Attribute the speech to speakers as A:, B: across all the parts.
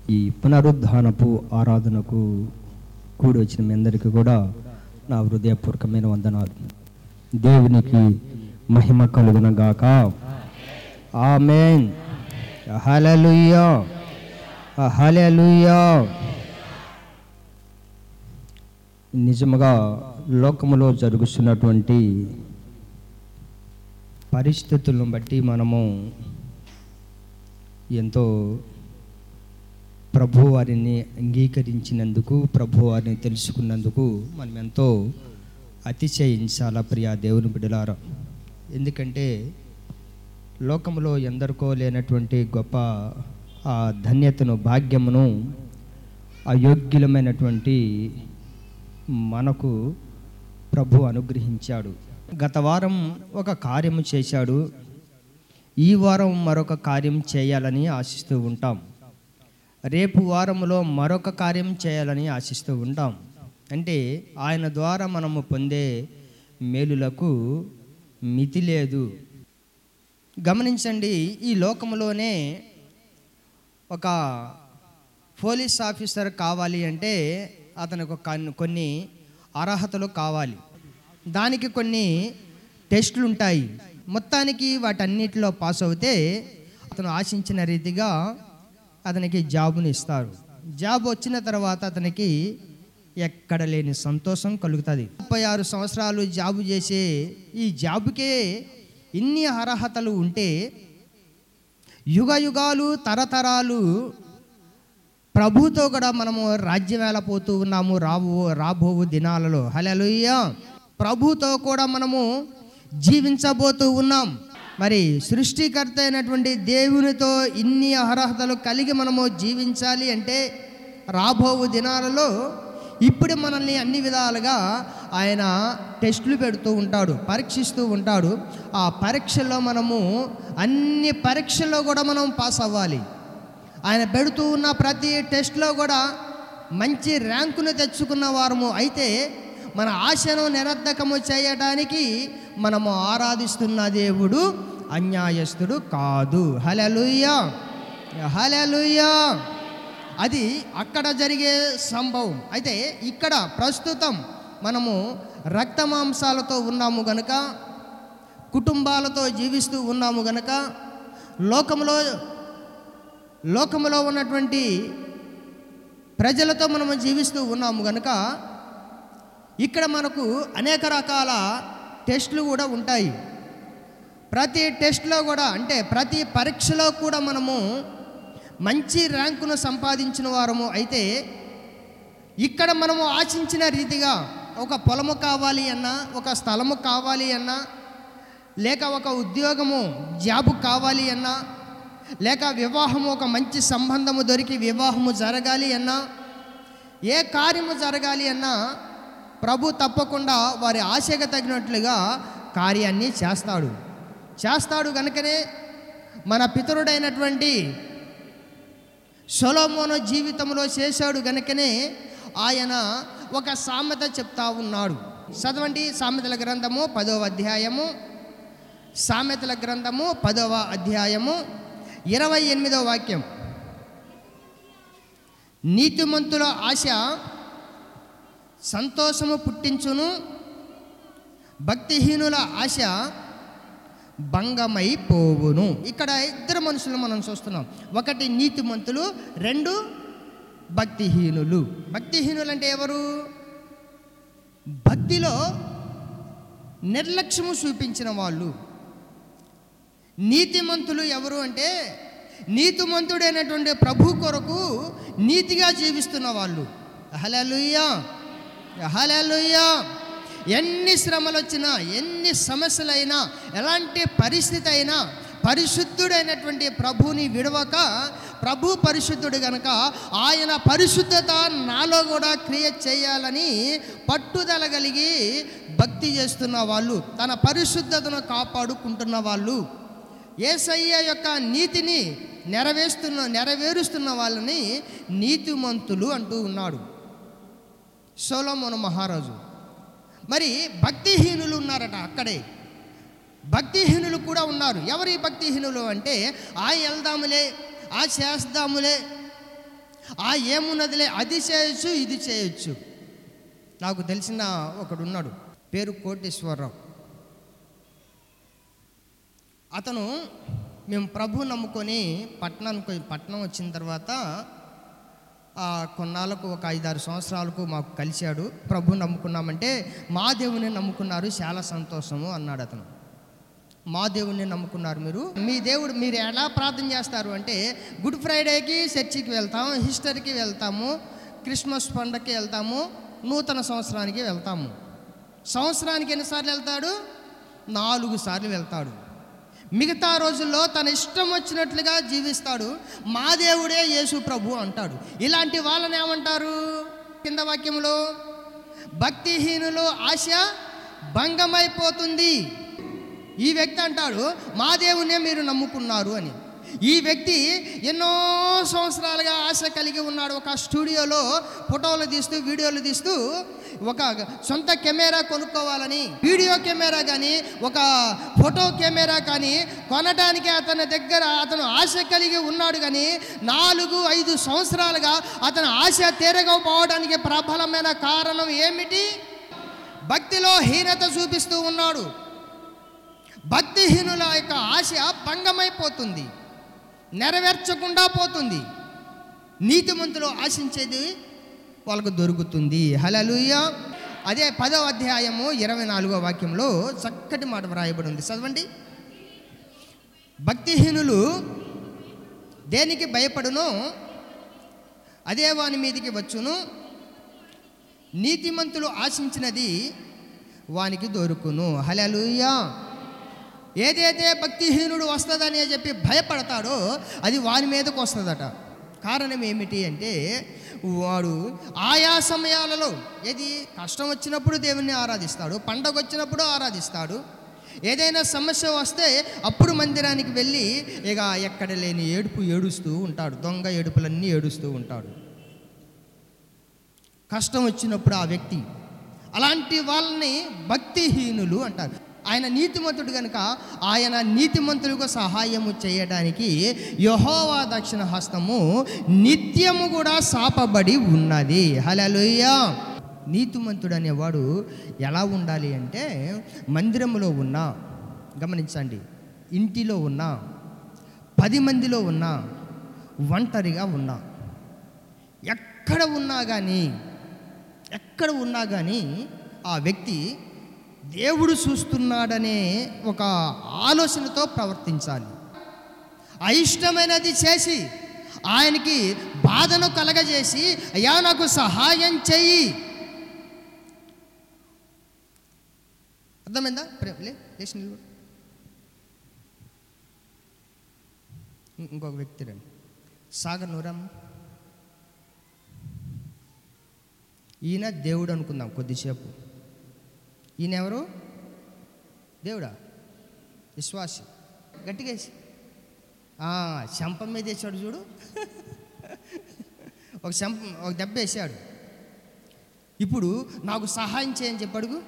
A: ఈ పునరుద్ధానపు ఆరాధనకు కూడి వచ్చిన మీ అందరికీ కూడా నా హృదయపూర్వకమైన వందనాలు దేవునికి మహిమ కలుగునగాక ఆమెన్ హల్లెలూయా హల్లెలూయా నిజముగా లోకములో జరుగుతున్నటువంటి పరిస్థితులను బట్టి మనము ఎంతో ప్రభు వారిని అంగీకరించినందుకు ప్రభు వారిని తెలుసుకున్నందుకు మనం ఎంతో అతిశయించాల ప్రియా దేవుని బిడలారా ఎందుకంటే లోకంలో ఎందరికో లేనటువంటి గొప్ప ఆ ధన్యతను భాగ్యమును అయోగ్యులమైనటువంటి మనకు ప్రభు అనుగ్రహించాడు గత వారం ఒక కార్యము చేశాడు ఈ వారం మరొక కార్యం చేయాలని ఆశిస్తూ ఉంటాం రేపు వారంలో మరొక కార్యం చేయాలని ఆశిస్తూ ఉంటాం అంటే ఆయన ద్వారా మనము పొందే మేలులకు మితి లేదు గమనించండి ఈ లోకంలోనే ఒక పోలీస్ ఆఫీసర్ కావాలి అంటే అతనికి ఒక కన్- కొన్ని అర్హతలు కావాలి దానికి కొన్ని టెస్టులు ఉంటాయి మొత్తానికి వాటన్నిటిలో పాస్ అవుతే అతను ఆశించిన రీతిగా అతనికి జాబుని ఇస్తారు జాబ్ వచ్చిన తర్వాత అతనికి ఎక్కడ లేని సంతోషం కలుగుతుంది ముప్పై ఆరు సంవత్సరాలు జాబు చేసే ఈ జాబుకే ఇన్ని అర్హతలు ఉంటే యుగ యుగాలు తరతరాలు ప్రభుతో కూడా మనము రాజ్యం వెళ్ళపోతూ ఉన్నాము రాబో రాబోవు దినాలలో హలలుయ్య ప్రభుతో కూడా మనము జీవించబోతూ ఉన్నాం మరి సృష్టికర్త అయినటువంటి దేవునితో ఇన్ని అర్హతలు కలిగి మనము జీవించాలి అంటే రాబోవు దినాలలో ఇప్పుడు మనల్ని అన్ని విధాలుగా ఆయన టెస్టులు పెడుతూ ఉంటాడు పరీక్షిస్తూ ఉంటాడు ఆ పరీక్షల్లో మనము అన్ని పరీక్షల్లో కూడా మనం పాస్ అవ్వాలి ఆయన పెడుతూ ఉన్న ప్రతి టెస్ట్లో కూడా మంచి ర్యాంకును తెచ్చుకున్న వారము అయితే మన ఆశను నిరర్ధకము చేయడానికి మనము ఆరాధిస్తున్న దేవుడు అన్యాయస్తుడు కాదు హలలుయ్యా హలలుయ్యా అది అక్కడ జరిగే సంభవం అయితే ఇక్కడ ప్రస్తుతం మనము రక్త మాంసాలతో ఉన్నాము గనుక కుటుంబాలతో జీవిస్తూ ఉన్నాము గనుక లోకంలో లోకములో ఉన్నటువంటి ప్రజలతో మనము జీవిస్తూ ఉన్నాము కనుక ఇక్కడ మనకు అనేక రకాల టెస్టులు కూడా ఉంటాయి ప్రతి టెస్ట్లో కూడా అంటే ప్రతి పరీక్షలో కూడా మనము మంచి ర్యాంకును సంపాదించిన వారము అయితే ఇక్కడ మనము ఆశించిన రీతిగా ఒక పొలము కావాలి అన్నా ఒక స్థలము కావాలి అన్నా లేక ఒక ఉద్యోగము జాబు కావాలి అన్నా లేక వివాహము ఒక మంచి సంబంధము దొరికి వివాహము జరగాలి అన్నా ఏ కార్యము జరగాలి అన్నా ప్రభు తప్పకుండా వారి ఆశకు తగినట్లుగా కార్యాన్ని చేస్తాడు చేస్తాడు కనుకనే మన పితరుడైనటువంటి సొలోమోను జీవితంలో చేశాడు గనుకనే ఆయన ఒక సామెత చెప్తా ఉన్నాడు చదవండి సామెతల గ్రంథము పదవ అధ్యాయము సామెతల గ్రంథము పదవ అధ్యాయము ఇరవై ఎనిమిదవ వాక్యం నీతిమంతుల ఆశ సంతోషము పుట్టించును భక్తిహీనుల ఆశ భంగమైపోవును ఇక్కడ ఇద్దరు మనుషులు మనం చూస్తున్నాం ఒకటి నీతిమంతులు రెండు భక్తిహీనులు భక్తిహీనులు అంటే ఎవరు భక్తిలో నిర్లక్ష్యము చూపించిన వాళ్ళు నీతిమంతులు ఎవరు అంటే నీతిమంతుడైనటువంటి ప్రభు కొరకు నీతిగా జీవిస్తున్న వాళ్ళు హలలుయ్యా హలలుయ్యా ఎన్ని శ్రమలు వచ్చినా ఎన్ని సమస్యలైనా ఎలాంటి పరిస్థితి అయినా పరిశుద్ధుడైనటువంటి ప్రభుని విడవక ప్రభు పరిశుద్ధుడు గనక ఆయన పరిశుద్ధత నాలో కూడా క్రియేట్ చేయాలని పట్టుదల కలిగి భక్తి చేస్తున్న వాళ్ళు తన పరిశుద్ధతను కాపాడుకుంటున్న వాళ్ళు ఏసయ్య యొక్క నీతిని నెరవేరుస్తున్న నెరవేరుస్తున్న వాళ్ళని నీతిమంతులు అంటూ ఉన్నాడు సోలోమోను మహారాజు మరి భక్తిహీనులు ఉన్నారట అక్కడే భక్తిహీనులు కూడా ఉన్నారు ఎవరు ఈ భక్తిహీనులు అంటే ఆ వెళ్దాములే ఆ చేస్తాములే ఆ ఏమున్నదిలే అది చేయొచ్చు ఇది చేయొచ్చు నాకు తెలిసిన ఒకడు ఉన్నాడు పేరు కోటేశ్వరరావు అతను మేము ప్రభు నమ్ముకొని పట్టణానికి పట్టణం వచ్చిన తర్వాత ఆ, కొన్నాళ్ళకు ఒక ఐదారు సంవత్సరాలకు మాకు కలిశాడు ప్రభు నమ్ముకున్నామంటే మా దేవుని నమ్ముకున్నారు చాలా సంతోషము అన్నాడు అతను మా దేవుణ్ణి నమ్ముకున్నారు మీరు మీ దేవుడు మీరు ఎలా ప్రార్థన చేస్తారు అంటే గుడ్ ఫ్రైడేకి చర్చికి వెళ్తాము హిస్టరీకి వెళ్తాము క్రిస్మస్ పండగకి వెళ్తాము నూతన సంవత్సరానికి వెళ్తాము సంవత్సరానికి ఎన్నిసార్లు వెళ్తాడు నాలుగు సార్లు వెళ్తాడు మిగతా రోజుల్లో తన ఇష్టం వచ్చినట్లుగా జీవిస్తాడు మా దేవుడే యేసు ప్రభు అంటాడు ఇలాంటి వాళ్ళని ఏమంటారు కింద వాక్యంలో భక్తిహీనులు ఆశ భంగమైపోతుంది ఈ వ్యక్తి అంటాడు మా దేవునే మీరు నమ్ముకున్నారు అని ఈ వ్యక్తి ఎన్నో సంవత్సరాలుగా ఆశ కలిగి ఉన్నాడు ఒక స్టూడియోలో ఫోటోలు తీస్తూ వీడియోలు తీస్తూ ఒక సొంత కెమెరా కొనుక్కోవాలని వీడియో కెమెరా కానీ ఒక ఫోటో కెమెరా కానీ కొనడానికి అతని దగ్గర అతను ఆశ కలిగి ఉన్నాడు కానీ నాలుగు ఐదు సంవత్సరాలుగా అతను ఆశ తీరకపోవడానికి ప్రబలమైన కారణం ఏమిటి భక్తిలో హీనత చూపిస్తూ ఉన్నాడు భక్తిహీనుల యొక్క ఆశ భంగమైపోతుంది నెరవేర్చకుండా పోతుంది నీతిమంతులు ఆశించేది వాళ్ళకు దొరుకుతుంది హలలుయ అదే పదవ అధ్యాయము ఇరవై నాలుగో వాక్యంలో చక్కటి మాట వ్రాయబడి ఉంది చదవండి భక్తిహీనులు దేనికి భయపడునో అదే వాని మీదికి వచ్చును నీతిమంతులు ఆశించినది వానికి దొరుకును హలలుయా ఏదైతే భక్తిహీనుడు వస్తుందని చెప్పి భయపడతాడో అది వాని మీదకు వస్తుందట కారణం ఏమిటి అంటే వాడు ఆయా సమయాలలో ఏది కష్టం వచ్చినప్పుడు దేవుణ్ణి ఆరాధిస్తాడు పండగ వచ్చినప్పుడు ఆరాధిస్తాడు ఏదైనా సమస్య వస్తే అప్పుడు మందిరానికి వెళ్ళి ఇక ఎక్కడ లేని ఏడుపు ఏడుస్తూ ఉంటాడు దొంగ ఏడుపులన్నీ ఏడుస్తూ ఉంటాడు కష్టం వచ్చినప్పుడు ఆ వ్యక్తి అలాంటి వాళ్ళని భక్తిహీనులు అంటారు ఆయన నీతిమంతుడు కనుక ఆయన నీతిమంతులకు సహాయము చేయడానికి యహోవా దక్షిణ హస్తము నిత్యము కూడా సాపబడి ఉన్నది హలలుయ్య నీతిమంతుడు అనేవాడు ఎలా ఉండాలి అంటే మందిరములో ఉన్నా గమనించండి ఇంటిలో ఉన్నా పది మందిలో ఉన్నా ఒంటరిగా ఉన్నా ఎక్కడ ఉన్నా కానీ ఎక్కడ ఉన్నా కానీ ఆ వ్యక్తి దేవుడు చూస్తున్నాడనే ఒక ఆలోచనతో ప్రవర్తించాలి అయిష్టమైనది చేసి ఆయనకి బాధను కలగజేసి అయ్యా నాకు సహాయం చెయ్యి అర్థమైందా ప్రే- లే లేచి నిలబడు. ఇం- ఇంకొక వ్యక్తి రండి సాగర్ నూరమ్మ ఈయన దేవుడు అనుకుందాం కొద్దిసేపు ఈయన ఎవరు దేవుడా విశ్వాసి గట్టిగా వేసి ఆ, శంపం మీద వేసాడు చూడు ఒక శంపం ఒక దెబ్బ వేసాడు ఇప్పుడు నాకు సహాయం చేయని చెప్పి అడుగు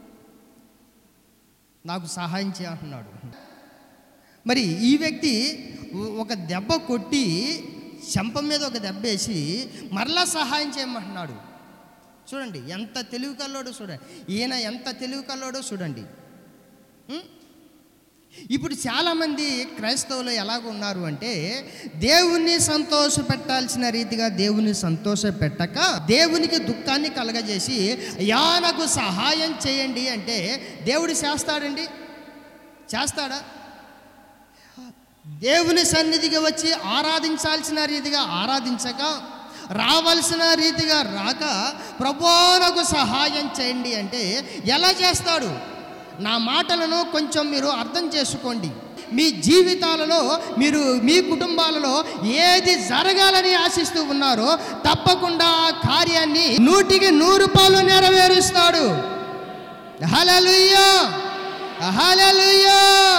A: నాకు సహాయం చేయంటున్నాడు మరి ఈ వ్యక్తి ఒక దెబ్బ కొట్టి శంపం మీద ఒక దెబ్బ వేసి మరలా సహాయం చేయమంటున్నాడు చూడండి ఎంత తెలివి కల్లోడో చూడండి ఈయన ఎంత తెలివి కల్లోడో చూడండి ఉం? ఇప్పుడు చాలామంది క్రైస్తవులు ఎలాగ ఉన్నారు అంటే దేవుణ్ణి సంతోష పెట్టాల్సిన రీతిగా దేవుని సంతోష పెట్టక దేవునికి దుఃఖాన్ని కలగజేసి అయ్యా నాకు సహాయం చేయండి అంటే దేవుడు చేస్తాడండి చేస్తాడా దేవుని సన్నిధికి వచ్చి ఆరాధించాల్సిన రీతిగా ఆరాధించక రావాల్సిన రీతిగా రాక ప్రభో నాకు సహాయం చేయండి అంటే ఎలా చేస్తాడు నా మాటలను కొంచెం మీరు అర్థం చేసుకోండి మీ జీవితాలలో మీరు మీ కుటుంబాలలో ఏది జరగాలని ఆశిస్తూ ఉన్నారో తప్పకుండా ఆ కార్యాన్ని నూటికి నూరు పాలు నెరవేరుస్తాడు హలలుయ్యా హలలుయ్యా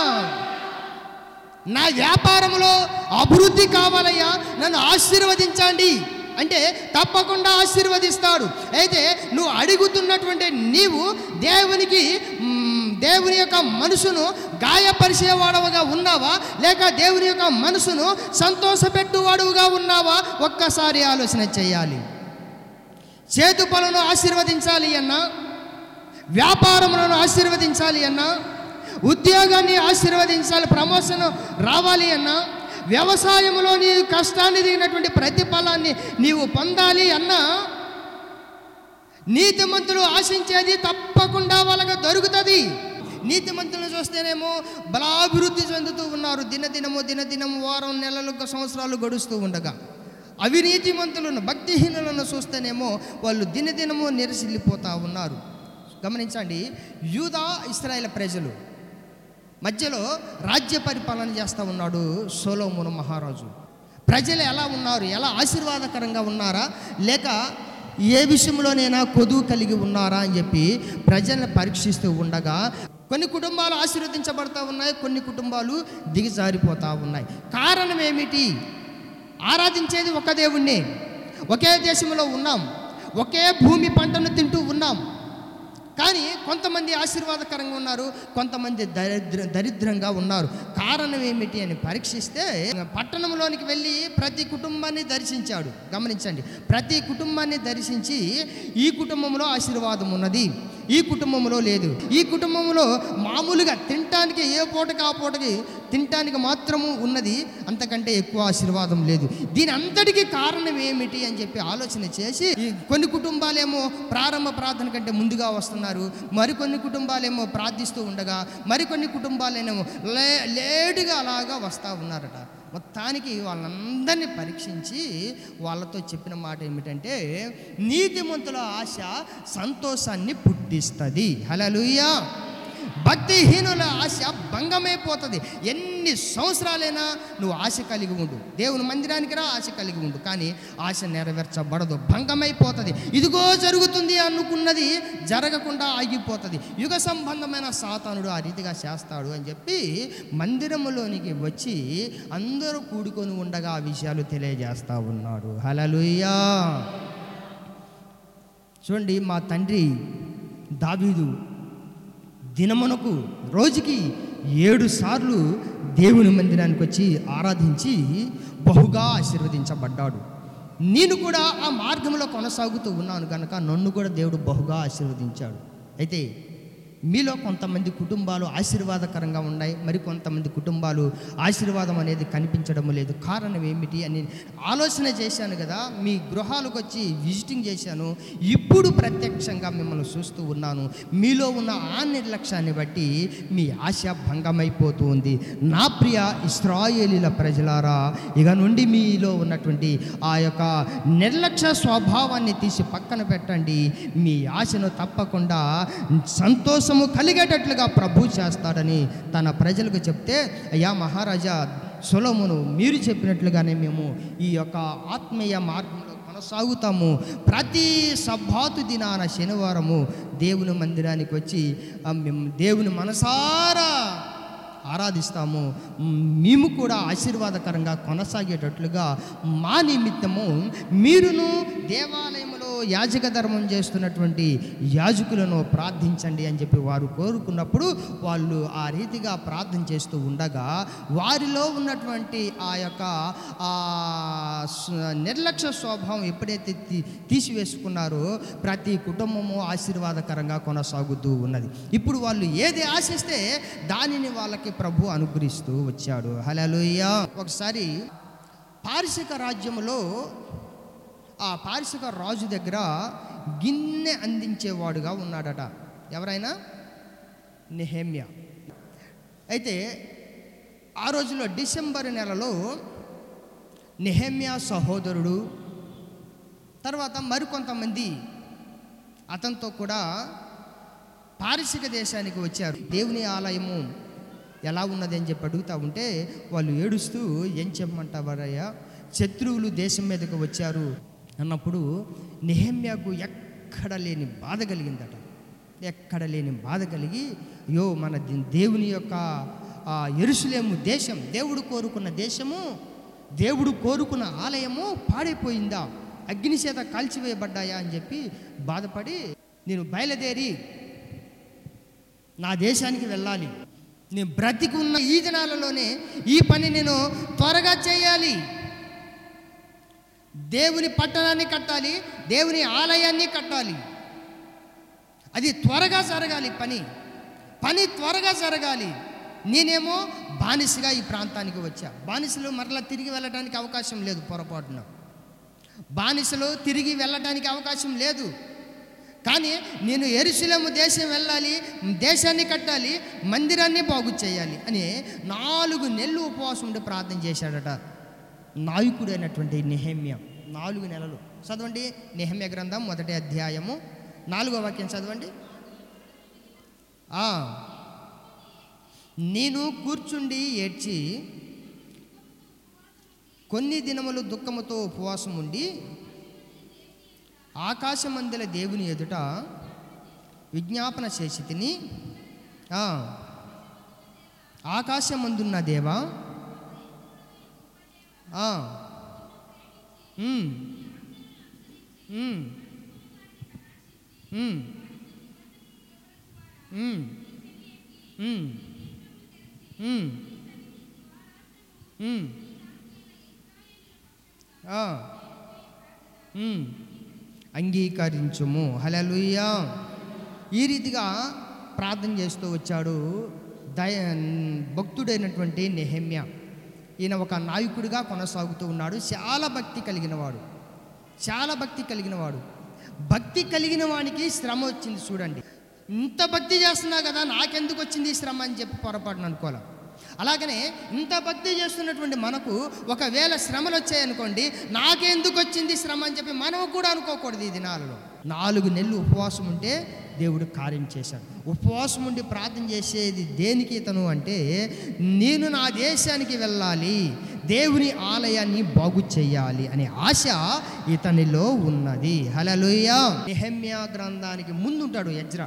A: నా వ్యాపారంలో అభివృద్ధి కావాలయ్యా నన్ను ఆశీర్వదించండి అంటే తప్పకుండా ఆశీర్వదిస్తాడు అయితే నువ్వు అడుగుతున్నటువంటి నీవు దేవునికి మ్, దేవుని యొక్క మనసును గాయపరిచేవాడవుగా ఉన్నావా లేక దేవుని యొక్క మనసును సంతోషపెట్టువాడుగా ఉన్నావా ఒక్కసారి ఆలోచన చేయాలి చేతు పనులను ఆశీర్వదించాలి అన్నా వ్యాపారములను ఆశీర్వదించాలి అన్నా ఉద్యోగాన్ని ఆశీర్వదించాలి ప్రమోషన్ రావాలి అన్నా వ్యవసాయంలో నీ కష్టాన్ని దిగినటువంటి ప్రతిఫలాన్ని నీవు పొందాలి అన్నా నీతిమంతులు ఆశించేది తప్పకుండా వాళ్ళకి దొరుకుతుంది నీతిమంతులను చూస్తేనేమో బలాభివృద్ధి చెందుతూ ఉన్నారు దినదినము దినదినము వారం నెలలు సంవత్సరాలు గడుస్తూ ఉండగా అవినీతిమంతులను భక్తిహీనులను చూస్తేనేమో వాళ్ళు దినదినము నిరసిల్లిపోతూ ఉన్నారు గమనించండి యూదా ఇస్రాయేల్ ప్రజలు మధ్యలో రాజ్య పరిపాలన చేస్తూ ఉన్నాడు సోలోమును మహారాజు ప్రజలు ఎలా ఉన్నారు ఎలా ఆశీర్వాదకరంగా ఉన్నారా లేక ఏ విషయంలోనైనా కొదువు కలిగి ఉన్నారా అని చెప్పి ప్రజలను పరీక్షిస్తూ ఉండగా కొన్ని కుటుంబాలు ఆశీర్వదించబడతా ఉన్నాయి కొన్ని కుటుంబాలు దిగజారిపోతూ ఉన్నాయి కారణం ఏమిటి ఆరాధించేది ఒక దేవుణ్ణి ఒకే దేశంలో ఉన్నాం ఒకే భూమి పంటను తింటూ ఉన్నాం కానీ కొంతమంది ఆశీర్వాదకరంగా ఉన్నారు కొంతమంది దరిద్ర దరిద్రంగా ఉన్నారు కారణం ఏమిటి అని పరీక్షిస్తే పట్టణంలోనికి వెళ్ళి ప్రతి కుటుంబాన్ని దర్శించాడు గమనించండి ప్రతి కుటుంబాన్ని దర్శించి ఈ కుటుంబంలో ఆశీర్వాదం ఉన్నది ఈ కుటుంబంలో లేదు ఈ కుటుంబంలో మామూలుగా తినటానికి ఏ పూటకి ఆ పూటకి తినటానికి మాత్రము ఉన్నది అంతకంటే ఎక్కువ ఆశీర్వాదం లేదు దీని అంతటికీ కారణం ఏమిటి అని చెప్పి ఆలోచన చేసి ఈ కొన్ని కుటుంబాలేమో ప్రారంభ ప్రార్థన కంటే ముందుగా వస్తున్నారు మరికొన్ని కుటుంబాలేమో ప్రార్థిస్తూ ఉండగా మరికొన్ని కుటుంబాలేమో లే లేటుగా అలాగా వస్తూ ఉన్నారట మొత్తానికి వాళ్ళందరినీ పరీక్షించి వాళ్ళతో చెప్పిన మాట ఏమిటంటే నీతిమంతుల ఆశ సంతోషాన్ని పుట్టిస్తుంది హలలుయా భక్తిహీనుల ఆశ భంగమైపోతుంది ఎన్ని సంవత్సరాలైనా నువ్వు ఆశ కలిగి ఉండు దేవుని మందిరానికి రా ఆశ కలిగి ఉండు కానీ ఆశ నెరవేర్చబడదు భంగమైపోతుంది ఇదిగో జరుగుతుంది అనుకున్నది జరగకుండా ఆగిపోతుంది యుగ సంబంధమైన సాతానుడు ఆ రీతిగా చేస్తాడు అని చెప్పి మందిరములోనికి వచ్చి అందరూ కూడుకొని ఉండగా ఆ విషయాలు తెలియజేస్తా ఉన్నాడు హలలుయ్యా చూడండి మా తండ్రి దావీదు దినమునకు రోజుకి ఏడు సార్లు దేవుని మందిరానికి వచ్చి ఆరాధించి బహుగా ఆశీర్వదించబడ్డాడు నేను కూడా ఆ మార్గంలో కొనసాగుతూ ఉన్నాను కనుక నన్ను కూడా దేవుడు బహుగా ఆశీర్వదించాడు అయితే మీలో కొంతమంది కుటుంబాలు ఆశీర్వాదకరంగా ఉన్నాయి మరి కొంతమంది కుటుంబాలు ఆశీర్వాదం అనేది కనిపించడం లేదు కారణం ఏమిటి అని ఆలోచన చేశాను కదా మీ గృహాలకు వచ్చి విజిటింగ్ చేశాను ఇప్పుడు ప్రత్యక్షంగా మిమ్మల్ని చూస్తూ ఉన్నాను మీలో ఉన్న ఆ నిర్లక్ష్యాన్ని బట్టి మీ ఆశ భంగమైపోతూ ఉంది నా ప్రియ ఇస్రాయేలీల ప్రజలారా ఇక నుండి మీలో ఉన్నటువంటి ఆ యొక్క నిర్లక్ష్య స్వభావాన్ని తీసి పక్కన పెట్టండి మీ ఆశను తప్పకుండా సంతోషము కలిగేటట్లుగా ప్రభు చేస్తాడని తన ప్రజలకు చెప్తే అయ్యా మహారాజా సొలమును మీరు చెప్పినట్లుగానే మేము ఈ యొక్క ఆత్మీయ మార్గంలో కొనసాగుతాము ప్రతి సబ్బాతు దినాన శనివారము దేవుని మందిరానికి వచ్చి ఆ, మేము దేవుని మనసారా ఆరాధిస్తాము మేము కూడా ఆశీర్వాదకరంగా కొనసాగేటట్లుగా మా నిమిత్తము మీరును దేవాలయంలో యాజక ధర్మం చేస్తున్నటువంటి యాజకులను ప్రార్థించండి అని చెప్పి వారు కోరుకున్నప్పుడు వాళ్ళు ఆ రీతిగా ప్రార్థన చేస్తూ ఉండగా వారిలో ఉన్నటువంటి ఆ యొక్క ఆ స- నిర్లక్ష్య స్వభావం ఎప్పుడైతే తీ- తీసివేసుకున్నారో ప్రతి కుటుంబము ఆశీర్వాదకరంగా కొనసాగుతూ ఉన్నది ఇప్పుడు వాళ్ళు ఏది ఆశిస్తే దానిని వాళ్ళకి ప్రభు అనుగ్రహిస్తూ వచ్చాడు హలోయ ఒకసారి పారిసిక రాజ్యములో ఆ పారిసిక రాజు దగ్గర గిన్నె అందించేవాడుగా ఉన్నాడట ఎవరైనా నెహేమ్య అయితే ఆ రోజులో డిసెంబర్ నెలలో నెహేమ్య సహోదరుడు తర్వాత మరికొంతమంది అతనితో కూడా పారిసిక దేశానికి వచ్చారు దేవుని ఆలయము ఎలా ఉన్నది అని చెప్పి అడుగుతా ఉంటే వాళ్ళు ఏడుస్తూ ఏం చెప్పమంటావారయ్యా శత్రువులు దేశం మీదకి వచ్చారు అన్నప్పుడు నెహమ్యాకు ఎక్కడ లేని బాధ కలిగిందట ఎక్కడ లేని బాధ కలిగి అయ్యో మన ది- దేవుని యొక్క ఆ ఎరుసలేము దేశం దేవుడు కోరుకున్న దేశము దేవుడు కోరుకున్న ఆలయము పాడైపోయిందా అగ్ని చేత కాల్చివేయబడ్డాయా అని చెప్పి బాధపడి నేను బయలుదేరి నా దేశానికి వెళ్ళాలి నేను బ్రతికి ఉన్న ఈ దినాలలోనే ఈ పని నేను త్వరగా చేయాలి దేవుని పట్టణాన్ని కట్టాలి దేవుని ఆలయాన్ని కట్టాలి అది త్వరగా జరగాలి పని పని త్వరగా జరగాలి నేనేమో బానిసగా ఈ ప్రాంతానికి వచ్చా బానిసలు మరలా తిరిగి వెళ్ళడానికి అవకాశం లేదు పొరపాటున బానిసలు తిరిగి వెళ్ళడానికి అవకాశం లేదు కానీ నేను ఎరుసలేము దేశం వెళ్ళాలి దేశాన్ని కట్టాలి మందిరాన్ని బాగు చేయాలి అని నాలుగు నెలలు ఉపవాసం ఉండి ప్రార్థన చేశాడట నాయకుడైనటువంటి నెహమ్య నాలుగు నెలలు చదవండి నెహమ్య గ్రంథం మొదటి అధ్యాయము నాలుగో వాక్యం చదవండి ఆ, నేను కూర్చుండి ఏడ్చి కొన్ని దినములు దుఃఖముతో ఉపవాసం ఉండి ఆకాశమందుల దేవుని ఎదుట విజ్ఞాపన చేసి తిని ఆకాశమందున్న దేవా ఆ, ఉమ్, ఉమ్, ఉమ్, ఉమ్, ఉమ్, ఉమ్, ఉమ్, ఆ, ఉమ్. అంగీకరించుము హలలుయ్యా ఈ రీతిగా ప్రార్థన చేస్తూ వచ్చాడు దయ భక్తుడైనటువంటి నెహమ్య ఈయన ఒక నాయకుడిగా కొనసాగుతూ ఉన్నాడు చాలా భక్తి కలిగిన వాడు చాలా భక్తి కలిగిన వాడు భక్తి కలిగిన వానికి శ్రమ వచ్చింది చూడండి ఇంత భక్తి చేస్తున్నా కదా నాకెందుకు వచ్చింది ఈ శ్రమ అని చెప్పి పొరపాటున అనుకోవాలి అలాగనే ఇంత భక్తి చేస్తున్నటువంటి మనకు ఒకవేళ శ్రమలు వచ్చాయనుకోండి నాకెందుకు వచ్చింది శ్రమ అని చెప్పి మనం కూడా అనుకోకూడదు ఈ దినాలలో నాలుగు నెలలు ఉపవాసం ఉంటే దేవుడు కార్యం చేశాడు ఉపవాసం ఉండి ప్రార్థన చేసేది దేనికి ఇతను అంటే నేను నా దేశానికి వెళ్ళాలి దేవుని ఆలయాన్ని బాగు చేయాలి అనే ఆశ ఇతనిలో ఉన్నది హలలుయ నెహమ్యా గ్రంథానికి ముందుంటాడు యజ్రా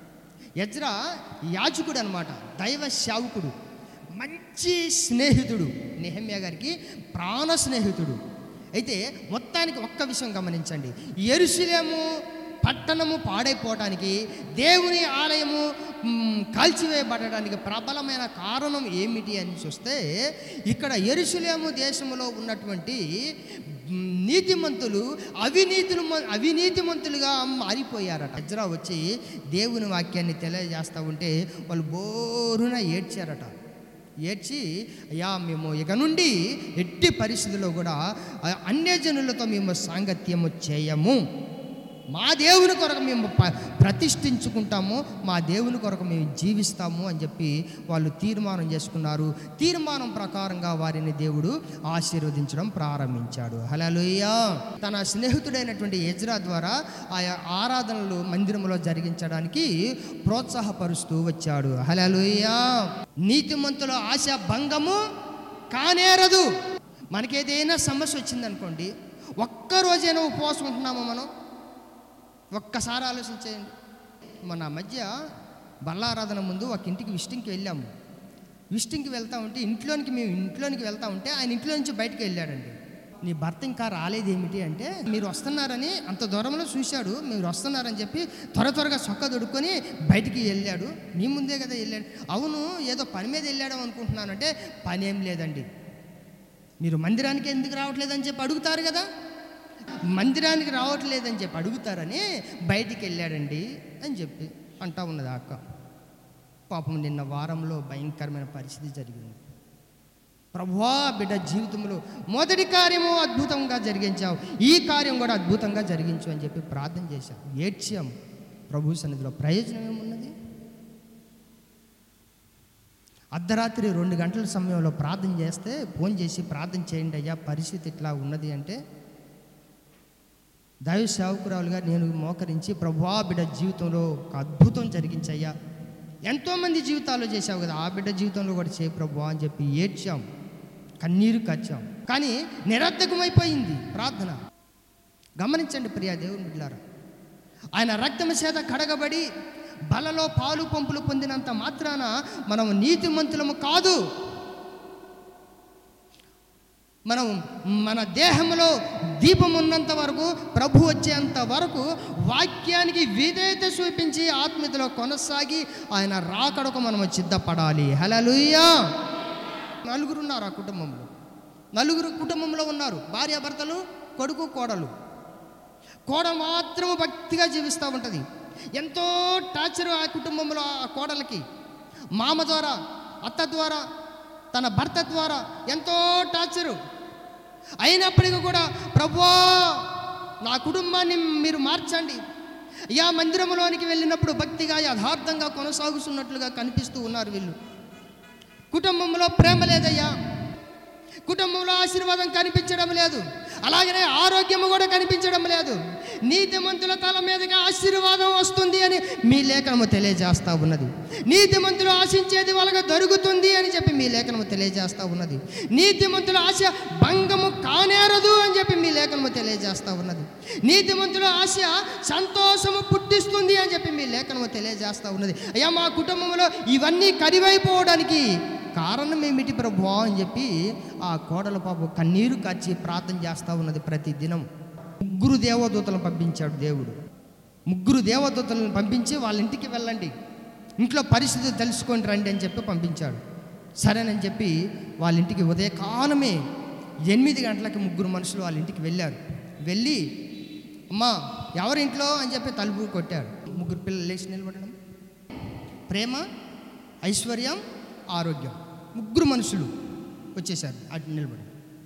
A: యజ్రా యాజకుడు అనమాట దైవ శావుకుడు మంచి స్నేహితుడు నెహమ్యా గారికి ప్రాణ స్నేహితుడు అయితే మొత్తానికి ఒక్క విషయం గమనించండి ఎరుసలేము పట్టణము పాడైపోవడానికి దేవుని ఆలయము మ్, కాల్చివేయబడడానికి ప్రబలమైన కారణం ఏమిటి అని చూస్తే ఇక్కడ ఎరుసలేము దేశంలో ఉన్నటువంటి మ్, నీతిమంతులు అవినీతులు అవినీతిమంతులుగా మారిపోయారట అజ్రా వచ్చి దేవుని వాక్యాన్ని తెలియజేస్తూ ఉంటే వాళ్ళు బోరున ఏడ్చారట ఏడ్చి అయ్యా మేము ఇక నుండి ఎట్టి పరిస్థితుల్లో కూడా ఆ అన్యజనులతో మేము సాంగత్యము చేయము మా దేవుని కొరకు మేము ప- ప్రతిష్ఠించుకుంటాము మా దేవుని కొరకు మేము జీవిస్తాము అని చెప్పి వాళ్ళు తీర్మానం చేసుకున్నారు తీర్మానం ప్రకారంగా వారిని దేవుడు ఆశీర్వదించడం ప్రారంభించాడు హలలుయ తన స్నేహితుడైనటువంటి యజ్రా ద్వారా ఆయా ఆరాధనలు మందిరంలో జరిగించడానికి ప్రోత్సాహపరుస్తూ వచ్చాడు హలలుయ నీతిమంతుల ఆశ భంగము కానేరదు మనకేదైనా సమస్య వచ్చిందనుకోండి ఒక్కరోజైనా ఉపవాసం ఉంటున్నామా మనం ఒక్కసారి ఆలోచించేయండి మన మధ్య బల్లారాధన ముందు ఒక ఇంటికి విష్టింగ్కి వెళ్ళాము విష్టింగ్కి వెళ్తా ఉంటే ఇంట్లోనికి మేము ఇంట్లోనికి వెళ్తా ఉంటే ఆయన ఇంట్లో నుంచి బయటకు వెళ్ళాడండి నీ భర్త ఇంకా రాలేదేమిటి అంటే మీరు వస్తున్నారని అంత దూరంలో చూశాడు మీరు వస్తున్నారని చెప్పి త్వర త్వరగా చొక్క దొడుక్కొని బయటికి వెళ్ళాడు నీ ముందే కదా వెళ్ళాడు అవును ఏదో పని మీద వెళ్ళాడు అనుకుంటున్నానంటే పని ఏం లేదండి మీరు మందిరానికి ఎందుకు రావట్లేదని చెప్పి అడుగుతారు కదా మందిరానికి రావట్లేదని చెప్పి అడుగుతారని బయటికి వెళ్ళాడండి అని చెప్పి అంటా ఉన్నది ఆ అక్క పాపం నిన్న వారంలో భయంకరమైన పరిస్థితి జరిగింది ప్రభువా బిడ్డ జీవితంలో మొదటి కార్యము అద్భుతంగా జరిగించావు ఈ కార్యం కూడా అద్భుతంగా జరిగించు అని చెప్పి ప్రార్థన చేశాం ఏడ్చాం ప్రభు సన్నిధిలో ప్రయోజనం ఏమున్నది అర్ధరాత్రి రెండు గంటల సమయంలో ప్రార్థన చేస్తే ఫోన్ చేసి ప్రార్థన చేయండి అయ్యా పరిస్థితి ఇట్లా ఉన్నది అంటే దైవ సేవకురాలుగా నేను మోకరించి ప్రభువా బిడ్డ జీవితంలో ఒక అద్భుతం జరిగించయ్యా ఎంతోమంది జీవితాల్లో చేశావు కదా ఆ బిడ్డ జీవితంలో కూడా చేయి ప్రభువా అని చెప్పి ఏడ్చాం కన్నీరు కచ్చాం కానీ నిరర్ధకమైపోయింది ప్రార్థన గమనించండి ప్రియా దేవుని బిడ్డారా ఆయన రక్తము చేత కడగబడి బలలో పాలు పంపులు పొందినంత మాత్రాన మనం నీతిమంతులము కాదు మనం మన దేహంలో దీపం ఉన్నంత వరకు ప్రభు వచ్చేంత వరకు వాక్యానికి విధేయత చూపించి ఆత్మీయతలో కొనసాగి ఆయన రాకడకు మనం సిద్ధపడాలి హలలుయ్యా నలుగురు ఉన్నారు ఆ కుటుంబంలో నలుగురు కుటుంబంలో ఉన్నారు భార్యాభర్తలు కొడుకు కోడలు కోడ మాత్రము భక్తిగా జీవిస్తూ ఉంటుంది ఎంతో టార్చర్ ఆ కుటుంబంలో ఆ కోడలకి మామ ద్వారా అత్త ద్వారా తన భర్త ద్వారా ఎంతో టార్చరు అయినప్పటికీ కూడా ప్రభువా నా కుటుంబాన్ని మీరు మార్చండి యా మందిరంలోనికి వెళ్ళినప్పుడు భక్తిగా యథార్థంగా కొనసాగుతున్నట్లుగా కనిపిస్తూ ఉన్నారు వీళ్ళు కుటుంబంలో ప్రేమ లేదయ్యా కుటుంబంలో ఆశీర్వాదం కనిపించడం లేదు అలాగనే ఆరోగ్యము కూడా కనిపించడం లేదు నీతిమంతుల తల మీదుగా ఆశీర్వాదం వస్తుంది అని మీ లేఖనము తెలియజేస్తా ఉన్నది నీతిమంతులు ఆశించేది వాళ్ళకి దొరుకుతుంది అని చెప్పి మీ లేఖనము తెలియజేస్తా ఉన్నది నీతిమంతుల ఆశ భంగము కానేరదు అని చెప్పి మీ లేఖనము తెలియజేస్తా ఉన్నది నీతిమంతుల ఆశ సంతోషము పుట్టిస్తుంది అని చెప్పి మీ లేఖనము తెలియజేస్తా ఉన్నది అయ్యా మా కుటుంబంలో ఇవన్నీ కరివైపోవడానికి కారణం ఏమిటి ప్రభువా అని చెప్పి ఆ కోడల పాప కన్నీరు కార్చి ప్రార్థన చేస్తూ ఉన్నది ప్రతి దినం ముగ్గురు దేవదూతలను పంపించాడు దేవుడు ముగ్గురు దేవదూతలను పంపించి వాళ్ళ ఇంటికి వెళ్ళండి ఇంట్లో పరిస్థితి తెలుసుకొని రండి అని చెప్పి పంపించాడు సరేనని చెప్పి వాళ్ళ ఇంటికి ఉదయకాలమే ఎనిమిది గంటలకి ముగ్గురు మనుషులు వాళ్ళ ఇంటికి వెళ్ళారు వెళ్ళి అమ్మా ఎవరింట్లో అని చెప్పి తలుపు కొట్టాడు ముగ్గురు పిల్లలు లేచి నిలబడడం ప్రేమ ఐశ్వర్యం ఆరోగ్యం ముగ్గురు మనుషులు వచ్చేసారు అటు నిలబడి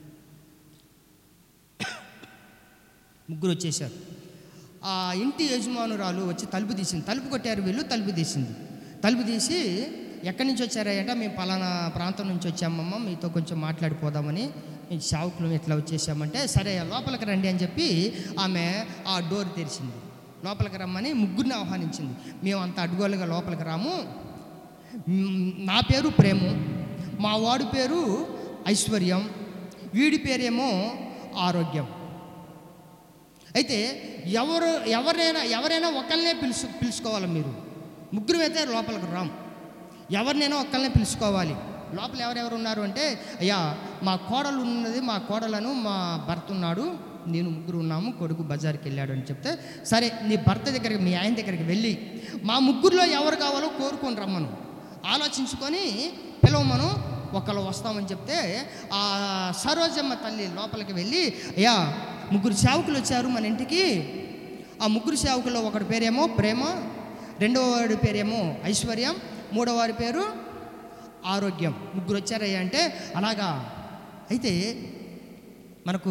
A: ముగ్గురు వచ్చేసారు ఆ ఇంటి యజమానురాలు వచ్చి తలుపు తీసింది తలుపు కొట్టారు వీళ్ళు తలుపు తీసింది తలుపు తీసి ఎక్కడి నుంచి వచ్చారంట మేము పలానా ప్రాంతం నుంచి వచ్చామమ్మ మీతో కొంచెం మాట్లాడిపోదామని మేము షావుకులు ఇట్లా వచ్చేసామంటే సరే లోపలికి రండి అని చెప్పి ఆమె ఆ డోర్ తెరిచింది లోపలికి రమ్మని ముగ్గురిని ఆహ్వానించింది మేము అంత అడ్గోలుగా లోపలికి రాము మ్, నా పేరు ప్రేము మా వాడి పేరు ఐశ్వర్యం వీడి పేరేమో ఆరోగ్యం అయితే ఎవరు ఎవరైనా ఎవరైనా ఒకరినే పిలుచు పిలుచుకోవాలి మీరు ముగ్గురు అయితే లోపలికి రాం ఎవరినైనా ఒక్కరినే పిలుచుకోవాలి లోపల ఎవరెవరు ఉన్నారు అంటే అయ్యా మా కోడలు ఉన్నది మా కోడలను మా భర్త ఉన్నాడు నేను ముగ్గురు ఉన్నాము కొడుకు బజార్కి వెళ్ళాడు అని చెప్తే సరే నీ భర్త దగ్గరికి మీ ఆయన దగ్గరికి వెళ్ళి మా ముగ్గురులో ఎవరు కావాలో కోరుకొని రమ్మను ఆలోచించుకొని పిలవమను ఒకళ్ళు వస్తామని చెప్తే ఆ సరోజమ్మ తల్లి లోపలికి వెళ్ళి అయ్యా ముగ్గురు సేవకులు వచ్చారు మన ఇంటికి ఆ ముగ్గురు సేవకుల్లో ఒకటి పేరేమో ప్రేమ రెండవ వాడి పేరేమో ఐశ్వర్యం మూడవ వారి పేరు ఆరోగ్యం ముగ్గురు వచ్చారయ్యా అంటే అలాగా అయితే మనకు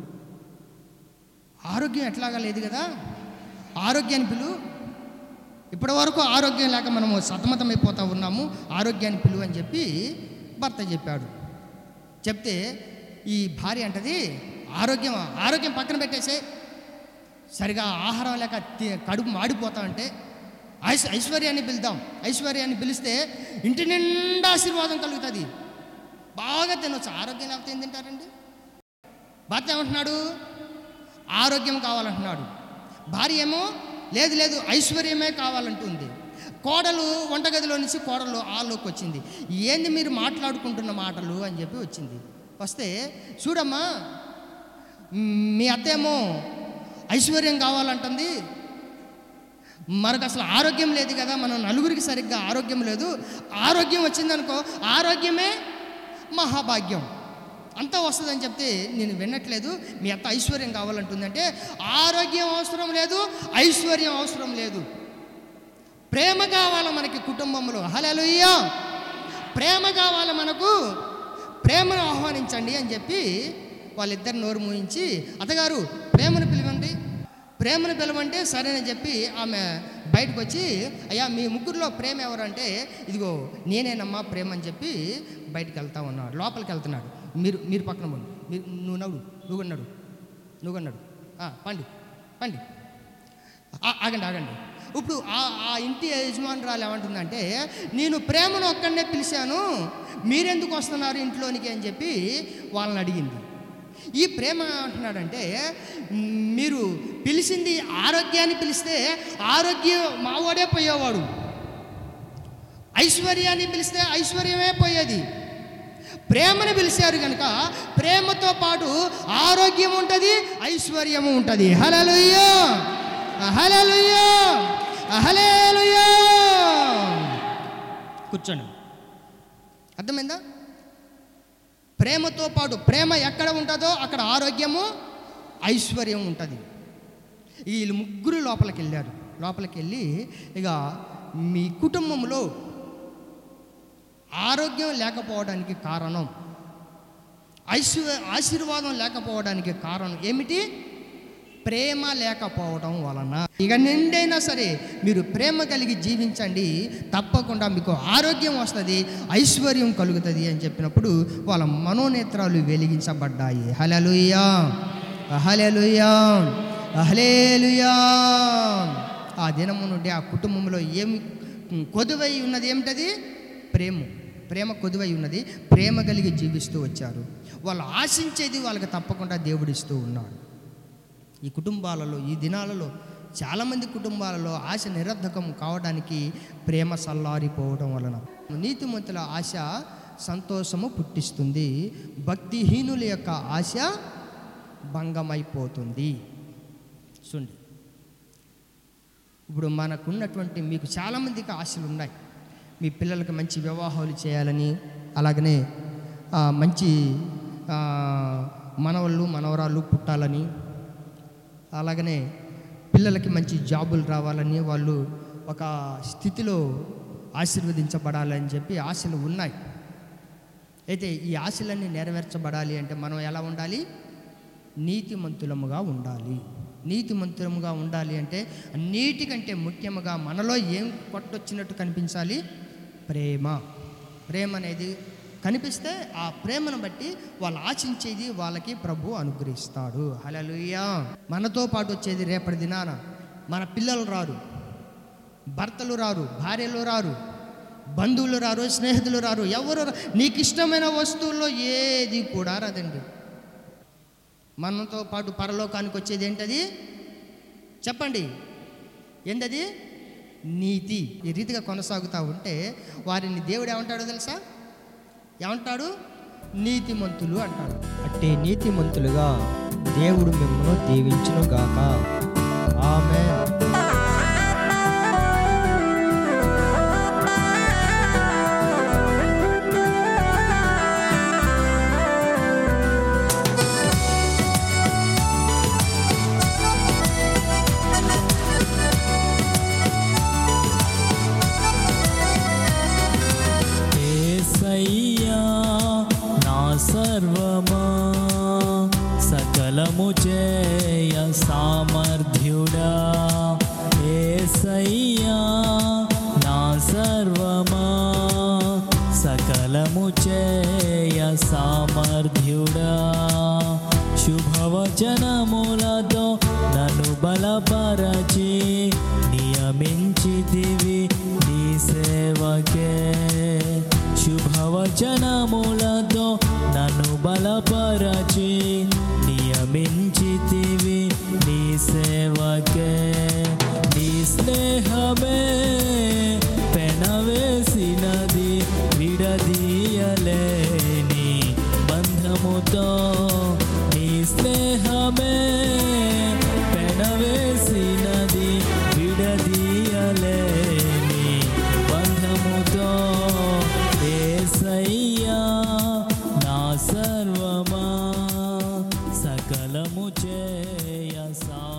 A: ఆరోగ్యం ఎట్లాగా లేదు కదా ఆరోగ్యాన్ని పిలు ఇప్పటి వరకు ఆరోగ్యం లేక మనము సతమతమైపోతూ ఉన్నాము ఆరోగ్యాన్ని పిలువు అని చెప్పి భర్త చెప్పాడు చెప్తే ఈ భార్య అంటది ఆరోగ్యం ఆరోగ్యం పక్కన పెట్టేసే సరిగా ఆహారం లేక తి- కడుపు మాడిపోతా అంటే ఐశ్ ఐశ్వర్యాన్ని పిలుద్దాం ఐశ్వర్యాన్ని పిలిస్తే ఇంటి నిండా ఆశీర్వాదం కలుగుతుంది బాగా తినొచ్చు ఆరోగ్యం లేకపోతే ఏం తింటారండి భర్త ఏమంటున్నాడు ఆరోగ్యం కావాలంటున్నాడు భార్య ఏమో లేదు లేదు ఐశ్వర్యమే కావాలంటుంది కోడలు వంటగదిలో నుంచి కోడలు ఆలోకి వచ్చింది ఏంది మీరు మాట్లాడుకుంటున్న మాటలు అని చెప్పి వచ్చింది వస్తే చూడమ్మా మ్, మీ అత్తేమో ఐశ్వర్యం కావాలంటుంది మనకు అసలు ఆరోగ్యం లేదు కదా మనం నలుగురికి సరిగ్గా ఆరోగ్యం లేదు ఆరోగ్యం వచ్చిందనుకో ఆరోగ్యమే మహాభాగ్యం అంతా వస్తుందని చెప్తే నేను వినట్లేదు మీ అత్త ఐశ్వర్యం కావాలంటుందంటే ఆరోగ్యం అవసరం లేదు ఐశ్వర్యం అవసరం లేదు ప్రేమ కావాలి మనకి కుటుంబంలో హలలుయ్యా ప్రేమ కావాలి మనకు ప్రేమను ఆహ్వానించండి అని చెప్పి వాళ్ళిద్దరు నోరు మూయించి అత్తగారు ప్రేమను పిలవండి ప్రేమను పిలవంటే సరేనని చెప్పి ఆమె బయటకు వచ్చి అయ్యా మీ ముగ్గురులో ప్రేమ ఎవరంటే ఇదిగో నేనేనమ్మా ప్రేమ అని చెప్పి బయటకు వెళ్తా ఉన్నాడు లోపలికి వెళ్తున్నాడు మీరు మీరు పక్కన పోండి మీరు నువ్వు నవ్వు నువ్వు అన్నాడు నువ్వు అన్నాడు పండి పండి ఆ- ఆగండి ఆగండి ఇప్పుడు ఆ ఆ ఇంటి యజమానురాలు ఏమంటుందంటే నేను ప్రేమను ఒక్కడనే పిలిచాను మీరెందుకు వస్తున్నారు ఇంట్లోనికి అని చెప్పి వాళ్ళని అడిగింది ఈ ప్రేమ అంటున్నాడంటే మీరు పిలిచింది ఆరోగ్యాన్ని పిలిస్తే ఆరోగ్యం మావాడే పోయేవాడు ఐశ్వర్యాన్ని పిలిస్తే ఐశ్వర్యమే పోయేది ప్రేమను పిలిచారు కనుక ప్రేమతో పాటు ఆరోగ్యం ఉంటుంది ఐశ్వర్యము ఉంటుంది హలలుయ్యో హలలుయ్యో హలేలుయ్యో కూర్చోండి అర్థమైందా ప్రేమతో పాటు ప్రేమ ఎక్కడ ఉంటుందో అక్కడ ఆరోగ్యము ఐశ్వర్యం ఉంటుంది వీళ్ళు ముగ్గురు లోపలికి వెళ్ళారు లోపలికి వెళ్ళి ఇక మీ కుటుంబంలో ఆరోగ్యం లేకపోవడానికి కారణం ఐశ్వ ఆశీర్వాదం లేకపోవడానికి కారణం ఏమిటి ప్రేమ లేకపోవడం వలన ఇక నిండైనా సరే మీరు ప్రేమ కలిగి జీవించండి తప్పకుండా మీకు ఆరోగ్యం వస్తుంది ఐశ్వర్యం కలుగుతుంది అని చెప్పినప్పుడు వాళ్ళ మనోనేత్రాలు వెలిగించబడ్డాయి హలలుయా హలలుయా హలేలుయా ఆ దినము నుండి ఆ కుటుంబంలో ఏమి కొదువై ఉన్నది ఏమిటది ప్రేమ ప్రేమ కొదువై ఉన్నది ప్రేమ కలిగి జీవిస్తూ వచ్చారు వాళ్ళు ఆశించేది వాళ్ళకి తప్పకుండా దేవుడిస్తూ ఉన్నాడు ఈ కుటుంబాలలో ఈ దినాలలో చాలామంది కుటుంబాలలో ఆశ నిరర్ధకం కావడానికి ప్రేమ సల్లారిపోవడం వలన నీతిమంతుల ఆశ సంతోషము పుట్టిస్తుంది భక్తిహీనుల యొక్క ఆశ భంగమైపోతుంది చూడండి ఇప్పుడు మనకున్నటువంటి మీకు చాలామందికి ఆశలు ఉన్నాయి మీ పిల్లలకు మంచి వివాహాలు చేయాలని అలాగనే ఆ, మంచి ఆ, మనవళ్ళు మనవరాళ్ళు పుట్టాలని అలాగనే పిల్లలకి మంచి జాబులు రావాలని వాళ్ళు ఒక స్థితిలో ఆశీర్వదించబడాలని చెప్పి ఆశలు ఉన్నాయి అయితే ఈ ఆశలన్నీ నెరవేర్చబడాలి అంటే మనం ఎలా ఉండాలి నీతిమంతులముగా ఉండాలి నీతిమంతులముగా ఉండాలి అంటే నీటికంటే ముఖ్యముగా మనలో ఏం కొట్టొచ్చినట్టు కనిపించాలి ప్రేమ ప్రేమ అనేది కనిపిస్తే ఆ ప్రేమను బట్టి వాళ్ళు ఆశించేది వాళ్ళకి ప్రభు అనుగ్రహిస్తాడు హలలుయా మనతో పాటు వచ్చేది రేపటి దినాన మన పిల్లలు రారు భర్తలు రారు భార్యలు రారు బంధువులు రారు స్నేహితులు రారు ఎవరు రా- నీకు ఇష్టమైన వస్తువుల్లో ఏది కూడా రాదండి మనతో పాటు పరలోకానికి వచ్చేది ఏంటది చెప్పండి ఏంటది నీతి ఈ రీతిగా కొనసాగుతూ ఉంటే వారిని దేవుడు ఏమంటాడో తెలుసా ఏమంటాడు నీతిమంతులు అంటాడు
B: అట్టి నీతిమంతులుగా దేవుడు మిమ్మల్ని దీవించును గాక ఆమె
C: ఏసయ్యా నా సర్వమా సకలము చేయ సామర్థ్యుడా ఏసయ్యా నా సర్వమా సకలము చేయ సామర్థ్యుడా శుభవచనములతో నన్ను బలపరచి నియమించితివి నీ సేవకే శుభవచనములతో నన్ను బలపరచి నియమించితివి నీ సేవకే నీ స్నేహమే పెనవేసినది విడదీయలేని బంధముతో నీ స్నేహమే పెనవేసినది విడదీయలేని బంధముతో ఏసయ్యా నా సర్వమా సకలము చేయ సా